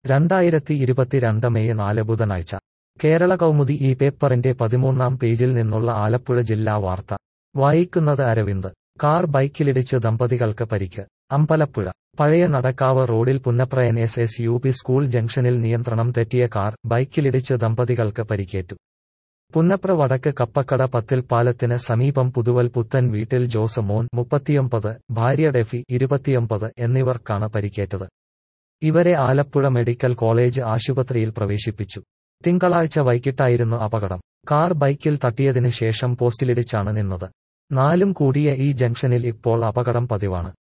രണ്ടായിരത്തി ഇരുപത്തിരണ്ട് മെയ് നാല് ബുധനാഴ്ച കേരള കൗമുദി ഈ പേപ്പറിന്റെ പതിമൂന്നാം പേജിൽ നിന്നുള്ള ആലപ്പുഴ ജില്ലാ വാർത്ത വായിക്കുന്നത് അരവിന്ദ് കാർ ബൈക്കിലിടിച്ച് ദമ്പതികൾക്ക് പരിക്ക് അമ്പലപ്പുഴ പഴയ നടക്കാവ് റോഡിൽ പുന്നപ്രയൻ S S U P school ജംഗ്ഷനിൽ നിയന്ത്രണം തെറ്റിയ കാർ ബൈക്കിലിടിച്ച് ദമ്പതികൾക്ക് പരിക്കേറ്റു പുന്നപ്ര വടക്ക് കപ്പക്കട പത്തിൽ പാലത്തിന് സമീപം പുതുവൽ പുത്തൻ വീട്ടിൽ ജോസ് മോൻ മുപ്പത്തിയൊമ്പത് ഭാര്യ ഡെഫി ഇരുപത്തിയൊമ്പത് എന്നിവർക്കാണ് പരിക്കേറ്റത് ഇവരെ ആലപ്പുഴ മെഡിക്കൽ കോളേജ് ആശുപത്രിയിൽ പ്രവേശിപ്പിച്ചു തിങ്കളാഴ്ച വൈകിട്ടായിരുന്നു അപകടം കാർ ബൈക്കിൽ തട്ടിയതിനു ശേഷം പോസ്റ്റിലിടിച്ചാണ് നിന്നത് നാലും കൂടിയ ഈ ജംഗ്ഷനിൽ ഇപ്പോൾ അപകടം പതിവാണ്